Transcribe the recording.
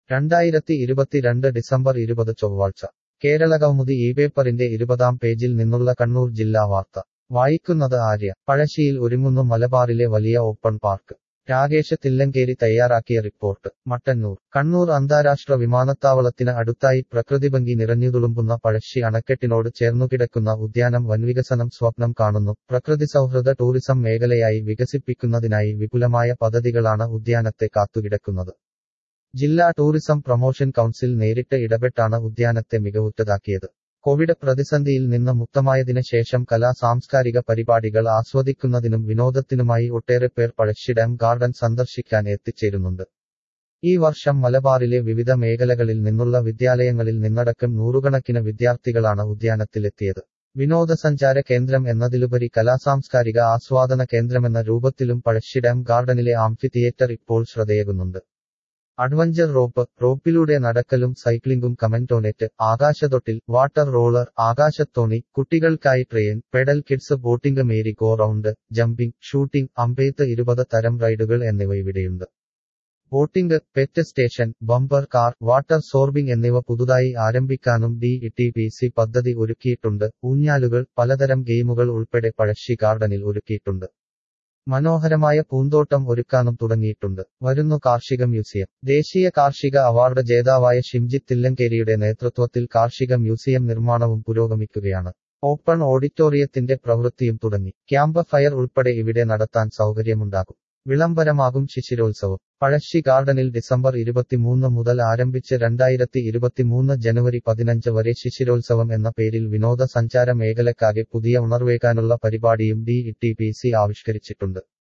രണ്ടായിരത്തി ഇരുപത്തിരണ്ട് ഡിസംബർ ഇരുപത് ചൊവ്വാഴ്ച കേരള കൗമുദി ഈ പേപ്പറിന്റെ ഇരുപതാം പേജിൽ നിന്നുള്ള കണ്ണൂർ ജില്ലാ വാർത്ത വായിക്കുന്നത് ആര്യ പഴശ്ശിയിൽ ഒരുങ്ങുന്നു മലബാറിലെ വലിയ ഓപ്പൺ പാർക്ക് രാകേഷ് തില്ലങ്കേരി തയ്യാറാക്കിയ റിപ്പോർട്ട് മട്ടന്നൂർ കണ്ണൂർ അന്താരാഷ്ട്ര വിമാനത്താവളത്തിന് അടുത്തായി പ്രകൃതിഭംഗി നിറഞ്ഞുതുളുമ്പുന്ന പഴശ്ശി അണക്കെട്ടിനോട് ചേർന്നുകിടക്കുന്ന ഉദ്യാനം വൻവികസനം സ്വപ്നം കാണുന്നു പ്രകൃതി സൗഹൃദ ടൂറിസം മേഖലയായി വികസിപ്പിക്കുന്നതിനായി വിപുലമായ പദ്ധതികളാണ് ഉദ്യാനത്തെ കാത്തുകിടക്കുന്നത് ജില്ലാ ടൂറിസം പ്രൊമോഷൻ കൗൺസിൽ നേരിട്ട് ഇടപെട്ടാണ് ഉദ്യാനത്തെ മികവുറ്റതാക്കിയത് കോവിഡ് പ്രതിസന്ധിയിൽ നിന്ന് മുക്തമായതിന് ശേഷം കലാ സാംസ്കാരിക പരിപാടികൾ ആസ്വദിക്കുന്നതിനും വിനോദത്തിനുമായി ഒട്ടേറെ പേർ പഴശ്ശി ഡാം ഗാർഡൻ സന്ദർശിക്കാൻ എത്തിച്ചേരുന്നുണ്ട് ഈ വർഷം മലബാറിലെ വിവിധ മേഖലകളിൽ നിന്നുള്ള വിദ്യാലയങ്ങളിൽ നിന്നടക്കം നൂറുകണക്കിന് വിദ്യാർത്ഥികളാണ് ഉദ്യാനത്തിലെത്തിയത് വിനോദസഞ്ചാര കേന്ദ്രം എന്നതിലുപരി കലാസാംസ്കാരിക ആസ്വാദന കേന്ദ്രമെന്ന രൂപത്തിലും പഴശ്ശി ഡാം ഗാർഡനിലെ ആംഫി തിയേറ്റർ ഇപ്പോൾ ശ്രദ്ധേയകുന്നുണ്ട് അഡ്വഞ്ചർ റോപ്പ് റോപ്പിലൂടെ നടക്കലും സൈക്ലിംഗും കമന്റോനെറ്റ് ആകാശത്തൊട്ടിൽ വാട്ടർ റോളർ ആകാശത്തോണി കുട്ടികൾക്കായി train pedal kids boating merry go round jumping shooting അമ്പെയ്ത്ത് ഇരുപത് തരം റൈഡുകൾ എന്നിവ ഇവിടെയുണ്ട് boating pet station bumper car water zorbing എന്നിവ പുതുതായി ആരംഭിക്കാനും ഡി ടി പി സി പദ്ധതി ഒരുക്കിയിട്ടുണ്ട് ഊഞ്ഞാലുകൾ പലതരം ഗെയിമുകൾ ഉൾപ്പെടെ പഴശ്ശി ഗാർഡനിൽ ഒരുക്കിയിട്ടുണ്ട് മനോഹരമായ പൂന്തോട്ടം ഒരുക്കാനും തുടങ്ങിയിട്ടുണ്ട് വരുന്നു കാർഷിക മ്യൂസിയം ദേശീയ കാർഷിക അവാർഡ് ജേതാവായ ഷിംജിത്ത് തില്ലങ്കേരിയുടെ നേതൃത്വത്തിൽ കാർഷിക മ്യൂസിയം നിർമ്മാണവും പുരോഗമിക്കുകയാണ് ഓപ്പൺ ഓഡിറ്റോറിയത്തിന്റെ പ്രവൃത്തിയും തുടങ്ങി ക്യാമ്പ് ഫയർ ഉൾപ്പെടെ ഇവിടെ നടത്താൻ സൗകര്യമുണ്ടാകും വിളംബരമാകും ശിശിരോത്സവം പഴശ്ശി ഗാർഡനിൽ ഡിസംബർ ഇരുപത്തിമൂന്ന് മുതൽ ആരംഭിച്ച് രണ്ടായിരത്തി ഇരുപത്തിമൂന്ന് ജനുവരി പതിനഞ്ച് വരെ ശിശിരോത്സവം എന്ന പേരിൽ വിനോദസഞ്ചാര മേഖലക്കാകെ പുതിയ ഉണർവേകാനുള്ള പരിപാടിയും ഡി ടി പി സി ആവിഷ്കരിച്ചിട്ടുണ്ട്